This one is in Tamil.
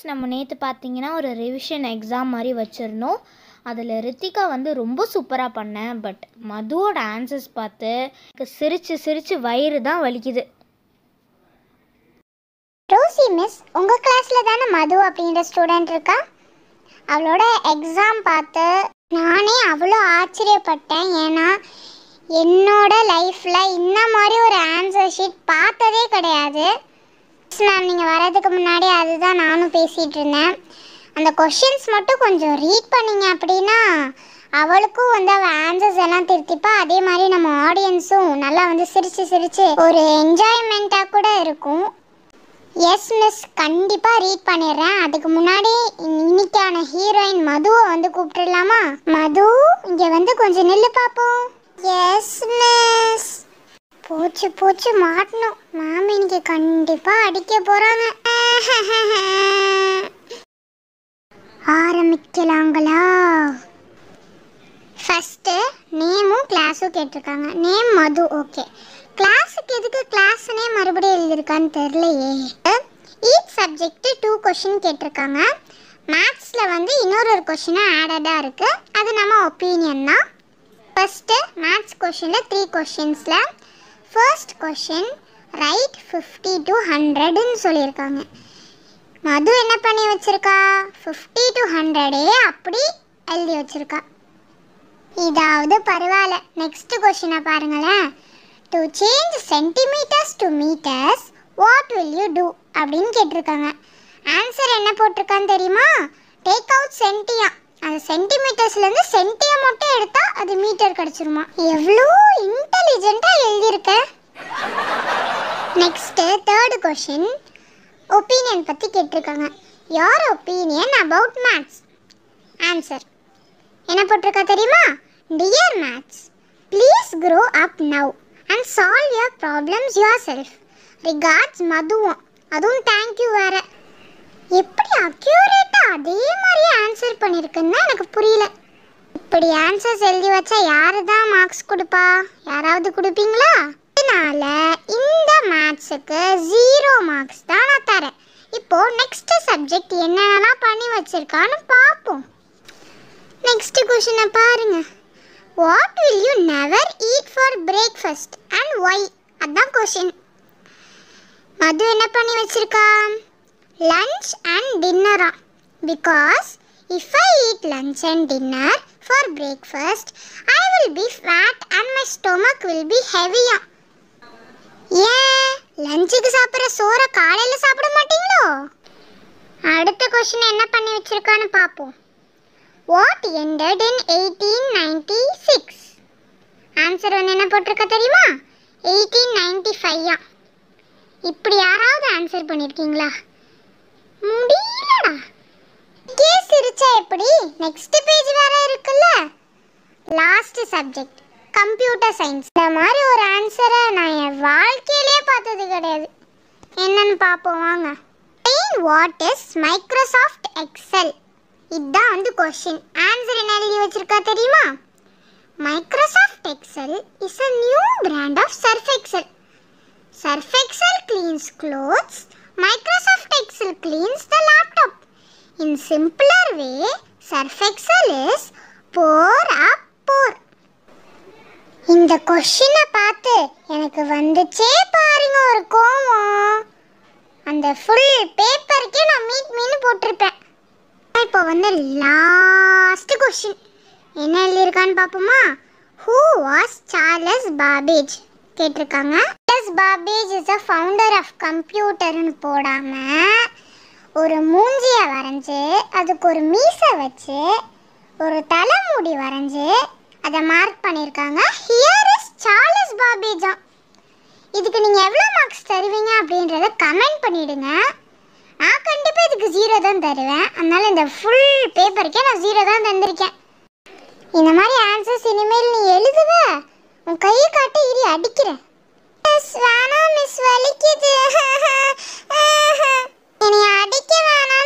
ஃப்ரெண்ட்ஸ் நம்ம நேற்று பார்த்தீங்கன்னா ஒரு ரிவிஷன் எக்ஸாம் மாதிரி வச்சுருந்தோம் அதில் ரித்திகா வந்து ரொம்ப சூப்பராக பண்ணேன் பட் மதுவோட ஆன்சர்ஸ் பார்த்து எனக்கு சிரித்து சிரித்து வயிறு தான் வலிக்குது ரோசி மிஸ் உங்கள் கிளாஸில் தானே மது அப்படின்ற ஸ்டூடெண்ட் இருக்கா அவளோட எக்ஸாம் பார்த்து நானே அவ்வளோ ஆச்சரியப்பட்டேன் ஏன்னா என்னோட லைஃப்பில் இந்த மாதிரி ஒரு ஆன்சர் ஷீட் பார்த்ததே கிடையாது மேம் நீங்கள் வர்றதுக்கு முன்னாடி அதுதான் நானும் பேசிகிட்டு இருந்தேன் அந்த கொஷின்ஸ் மட்டும் கொஞ்சம் ரீட் பண்ணீங்க அப்படின்னா அவளுக்கும் வந்து அவள் ஆன்சர்ஸ் எல்லாம் திருத்திப்பா அதே மாதிரி நம்ம ஆடியன்ஸும் நல்லா வந்து சிரித்து சிரித்து ஒரு என்ஜாய்மெண்ட்டாக கூட இருக்கும் எஸ் மிஸ் கண்டிப்பாக ரீட் பண்ணிடுறேன் அதுக்கு முன்னாடி இன்னைக்கான ஹீரோயின் மதுவை வந்து கூப்பிட்டுடலாமா மது இங்கே வந்து கொஞ்சம் நில்லு பார்ப்போம் எஸ் மிஸ் போச்சு போச்சு மாட்டணும் மேம் இன்னைக்கு கண்டிப்பாக அடிக்க போகிறாங்க ஆரம்பிக்கலாங்களா ஃபஸ்ட்டு நேமும் கிளாஸும் கேட்டிருக்காங்க நேம் மது ஓகே கிளாஸுக்கு எதுக்கு கிளாஸ்னே மறுபடியும் எழுதியிருக்கான்னு தெரியலையே ஈச் சப்ஜெக்ட் டூ கொஷின் கேட்டிருக்காங்க மேத்ஸில் வந்து இன்னொரு ஒரு கொஷினாக ஆடடாக இருக்குது அது நம்ம ஒப்பீனியன் தான் ஃபஸ்ட்டு மேத்ஸ் கொஷினில் த்ரீ கொஷின்ஸில் first question right fifty to ஹண்ட்ரடுன்னு சொல்லியிருக்காங்க மது என்ன பண்ணி வச்சிருக்கா ஃபிஃப்டி டு ஹண்ட்ரடே அப்படி எழுதி வச்சிருக்கா இதாவது பரவாயில்ல நெக்ஸ்ட் கொஷினை பாருங்களேன் to change centimetres to metres what will you do அப்படின்னு கேட்டிருக்காங்க ஆன்சர் என்ன போட்டிருக்கான்னு தெரியுமா டேக் அவுட் சென்டியா அது சென்டிமீட்டர்ஸ்லேருந்து சென்டியை மட்டும் எடுத்தால் அது மீட்டர் கிடச்சிருமா எவ்வளோ இன்டெலிஜென்ட்டாக எழுதியிருக்க நெக்ஸ்ட்டு தேர்டு கொஷின் ஒப்பீனியன் பற்றி கேட்டிருக்காங்க யார் ஒப்பீனியன் அபவுட் மேத்ஸ் ஆன்சர் என்ன போட்டிருக்கா தெரியுமா dear maths please grow up now and solve your problems yourself regards மதுவும் அதுவும் தேங்க்யூ வேற எப்படி அக்யூரேட்டாக அதே மாதிரியே ஆன்சர் பண்ணியிருக்குன்னு தான் எனக்கு புரியல இப்படி ஆன்சர்ஸ் எழுதி வச்சா யாரு தான் மார்க்ஸ் கொடுப்பா யாராவது கொடுப்பீங்களா அதனால இந்த மேத்ஸுக்கு ஜீரோ மார்க்ஸ் தான் நான் தரேன் இப்போ நெக்ஸ்ட் சப்ஜெக்ட் என்னென்னலாம் பண்ணி வச்சிருக்கான்னு பார்ப்போம் நெக்ஸ்ட் கொஷினை பாருங்க what will you never eat for breakfast and why அதான் கொஷின் மது என்ன பண்ணி வச்சிருக்கா லஞ்ச் அண்ட் டின்னரா because if I eat lunch and dinner for breakfast I will be fat and my stomach will be ஹெவியா ஏன் லஞ்சுக்கு சாப்பிட்ற சோறை காலையில் சாப்பிட மாட்டீங்களோ அடுத்த கொஷின் என்ன பண்ணி வச்சிருக்கான்னு பார்ப்போம் what ended in eighteen ninety six answer வந்து என்ன போட்டிருக்க தெரியுமா எயிட்டீன் நைன்டி ஃபைவா இப்படி யாராவது ஆன்சர் பண்ணியிருக்கீங்களா முடியலடா கே சிரிச்சா எப்படி நெக்ஸ்ட் பேஜ் வேற இருக்குல்ல லாஸ்ட் சப்ஜெக்ட் கம்ப்யூட்டர் சயின்ஸ் இந்த மாதிரி ஒரு ஆன்சரை நான் என் வாழ்க்கையிலே பார்த்தது கிடையாது என்னன்னு பார்ப்போம் வாங்க வாட் இஸ் மைக்ரோசாஃப்ட் எக்ஸல் இதுதான் வந்து கொஷின் ஆன்சர் என்ன எழுதி வச்சிருக்கா தெரியுமா Microsoft Excel is a new brand of Surf Excel Surf Excel cleans clothes Microsoft Excel cleans the laptop in simpler way Surf Excel is pour up pour இந்த கொஷினை பார்த்து எனக்கு வந்துச்சே பாருங்க ஒரு கோவம் அந்த ஃபுல் பேப்பருக்கே நான் மீட் மீன் போட்டிருப்பேன் இப்போ வந்து லாஸ்ட் கொஷின் என்ன எழுதியிருக்கான்னு பார்ப்போமா ஹூ வாஸ் சார்லஸ் பாபேஜ் கேட்டிருக்காங்க Charles Babbage is a founder of கம்ப்யூட்டர்னு போடாமல் ஒரு மூஞ்சியை வரைஞ்சி அதுக்கு ஒரு மீசை வச்சு ஒரு தலைமுடி வரைஞ்சி அதை மார்க் பண்ணியிருக்காங்க ஹியர் இஸ் சார்லஸ் பாபேஜா இதுக்கு நீங்கள் எவ்வளோ மார்க்ஸ் தருவீங்க அப்படின்றத கமெண்ட் பண்ணிவிடுங்க நான் கண்டிப்பாக இதுக்கு ஜீரோ தான் தருவேன் அதனால இந்த ஃபுல் பேப்பருக்கே நான் ஜீரோ தான் தந்திருக்கேன் இந்த மாதிரி ஆன்சர்ஸ் இனிமேல் நீ எழுதுவ உன் கையை காட்டி இரி அடிக்கிறேன் மிஸ் வேணாம் மிஸ் வலிக்குது என்னை அடிக்க வேணாம்